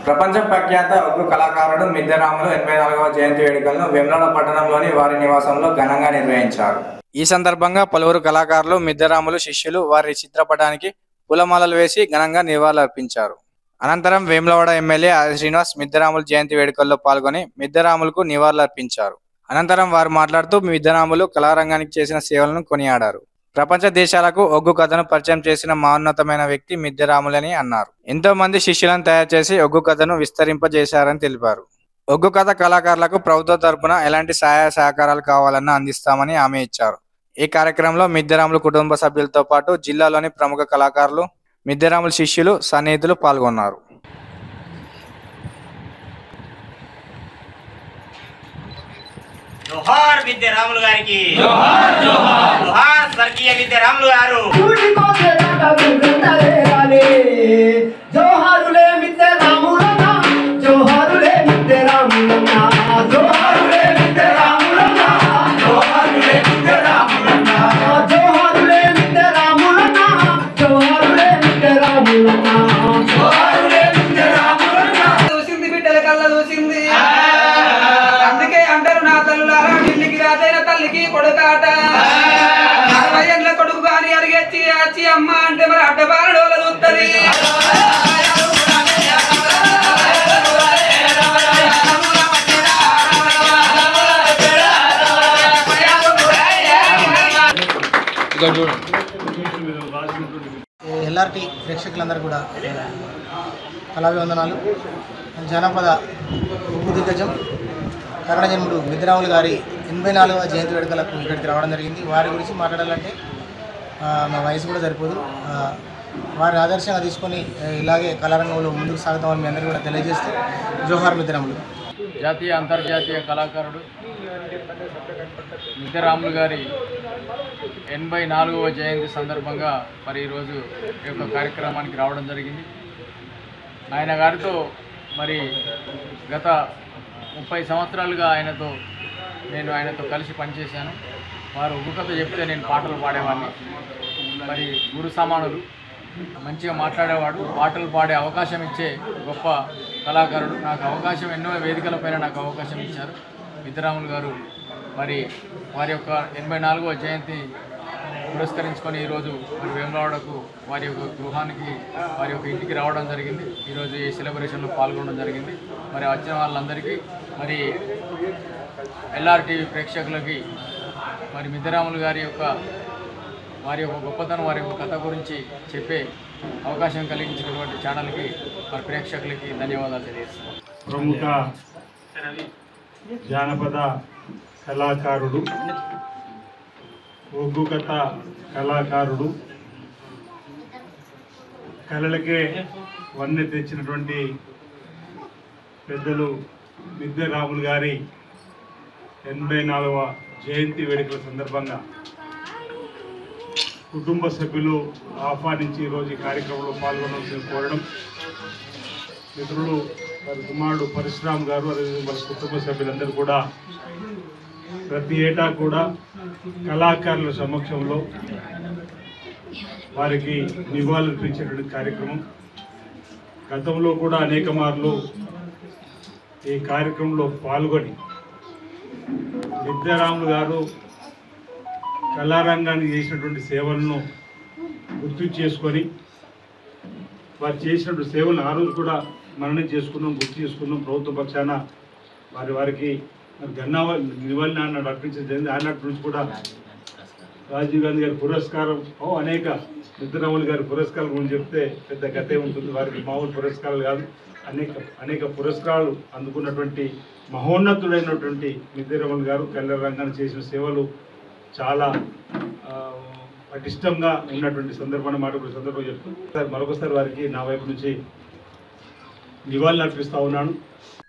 ప్రపంచ ప్రఖ్యాత ఒగ్గు కళాకారుడు మిద్దెరాములు ఎనభై నాలుగవ జయంతి వేడుకలను వేములవాడ పట్టణంలోని వారి నివాసంలో ఘనంగా నిర్వహించారు ఈ సందర్భంగా పలువురు కళాకారులు మిద్దెరాములు శిష్యులు వారి చిత్రపటానికి పూలమాలలు వేసి ఘనంగా నివాళులర్పించారు అనంతరం వేములవాడ ఎమ్మెల్యే ఆది శ్రీనివాస్ మిద్దెరాములు జయంతి వేడుకల్లో పాల్గొని మిద్దెరాములకు నివాళులర్పించారు అనంతరం వారు మాట్లాడుతూ మిద్దెరాములు కళారంగానికి చేసిన సేవలను కొనియాడారు ప్రపంచ దేశాలకు ఒగ్గు కథను పరిచయం చేసిన మహోన్నతమైన వ్యక్తి మిద్దెరాములని అన్నారు ఎంతో మంది శిష్యులను తయారు చేసి ఒగ్గు కథను విస్తరింపజేశారని తెలిపారు ఒగ్గు కథ కళాకారులకు ప్రభుత్వ తరపున ఎలాంటి సహాయ సహకారాలు కావాలన్నా అందిస్తామని హామీ ఇచ్చారు ఈ కార్యక్రమంలో మిద్దెరాములు కుటుంబ సభ్యులతో పాటు జిల్లాలోని ప్రముఖ కళాకారులు మిద్దెరాముల శిష్యులు సన్నిహితులు పాల్గొన్నారు జోహార్ విద్య రాములు గారికి జోహార్ జోహార్ జోహార్ స్వర్గీయ విద్య రాములు గారు జోహారులే మిద్దె రాములన్న జోహారులే మిద్దె రాములన్న జోహారులే మిద్దె రాములన్న జోహారులే మిద్దె రాములన్న జోహారులే మిద్దె రాములన్న జోహారులే మిద్దె రాములన్న జోహారులే మిద్దె రాములన్న చూసింది బిడ్డల కళ్ళ చూసింది అందుకే అంటారు నా తల్లులారా ఢిల్లీకి రాజైన తల్లికి కొడుకాట అరవై ఏళ్ళ కొడుకు కానీ అడిగేచ్చి వచ్చి అమ్మ అంటే మరి అడ్డబారడోల చూస్తుంది ఎల్ఆర్టి ప్రేక్షకులందరూ కూడా కళాభివందనాలు జానపద ఉప్పు దిగ్గజం కన్నడజన్ముడు మిద్రాములు గారి ఎనభై నాలుగవ జయంతి వేడుకలకు ఇక్కడికి రావడం జరిగింది వారి గురించి మాట్లాడాలంటే ఆ, మా వయసు కూడా సరిపోదు ఆ, వారిని ఆదర్శంగా తీసుకొని ఆ, ఇలాగే కళారంగంలో ముందుకు సాగుతామని మీ అందరూ కూడా తెలియజేస్తూ జోహార్ మిద్రాములు జాతీయ అంతర్జాతీయ కళాకారుడు మిద్దరాములు గారి ఎనభై నాలుగవ జయంతి సందర్భంగా మరి ఈరోజు ఈ యొక్క కార్యక్రమానికి రావడం జరిగింది ఆయన గారితో మరి గత ముప్పై సంవత్సరాలుగా ఆయనతో నేను ఆయనతో కలిసి పనిచేశాను వారు ఉగ్గుకథ చెప్తే నేను పాటలు పాడేవాడిని మరి గురు సమానులు మంచిగా మాట్లాడేవాడు పాటలు పాడే అవకాశం ఇచ్చే గొప్ప కళాకారుడు నాకు అవకాశం ఎన్నో వేదికలపైన నాకు అవకాశం ఇచ్చారు విద్యరాములు గారు మరి వారి యొక్క ఎనభై నాలుగవ జయంతి పురస్కరించుకొని ఈరోజు మరి వేములవాడకు వారి యొక్క గృహానికి వారి యొక్క ఇంటికి రావడం జరిగింది ఈరోజు ఈ సెలబ్రేషన్లో పాల్గొనడం జరిగింది మరి వచ్చిన వాళ్ళందరికీ మరి ఎల్ఆర్టీవీ ప్రేక్షకులకి మరి మిద్దరాములు గారి యొక్క వారి యొక్క గొప్పతనం వారి యొక్క కథ గురించి చెప్పే అవకాశం కలిగించినటువంటి ఛానల్కి మరి ప్రేక్షకులకి ధన్యవాదాలు తెలియజేస్తున్నాను ప్రముఖ జానపద కళాకారుడు ఒగ్గు కథ కళాకారుడు కళలకే వన్నె తెచ్చినటువంటి పెద్దలు మిద్దె రాములు గారి ఎనభై నాలుగవ జయంతి వేడుకల సందర్భంగా కుటుంబ సభ్యులు ఆహ్వానించి ఈరోజు ఈ కార్యక్రమంలో పాల్గొనవలసిన కోరడం మిత్రులు వారి కుమారుడు పరశురామ్ గారు అదేవిధంగా వారి కుటుంబ సభ్యులందరూ కూడా ప్రతి ఏటా కూడా కళాకారుల సమక్షంలో వారికి నివాళులర్పించేటువంటి కార్యక్రమం గతంలో కూడా అనేక మార్లు ఈ కార్యక్రమంలో పాల్గొని విద్యారాములు గారు కళారంగానికి చేసినటువంటి సేవలను గుర్తు చేసుకొని వారు చేసినటువంటి సేవలను ఆ రోజు కూడా మననం చేసుకున్నాం గుర్తు చేసుకున్నాం ప్రభుత్వ పక్షాన వారి వారికి మరి గన్నావ నివాళి అన్నాడు అర్పించడం జరిగింది ఆనాటి నుంచి కూడా రాజీవ్ గాంధీ గారి పురస్కారం ఓ అనేక మిత్రరాములు గారి పురస్కారం గురించి చెప్తే పెద్ద గతే ఉంటుంది వారికి మామూలు పురస్కారాలు కాదు అనేక అనేక పురస్కారాలు అందుకున్నటువంటి మహోన్నతుడైనటువంటి మిద్దిరమల్ గారు కళ్యాణ రంగాన్ని చేసిన సేవలు చాలా ఆ, పటిష్టంగా ఉన్నటువంటి సందర్భాన్ని మాట ఒక సందర్భం చెప్తూ సార్ మరొకసారి వారికి నా వైపు నుంచి నివాళులు అర్పిస్తా ఉన్నాను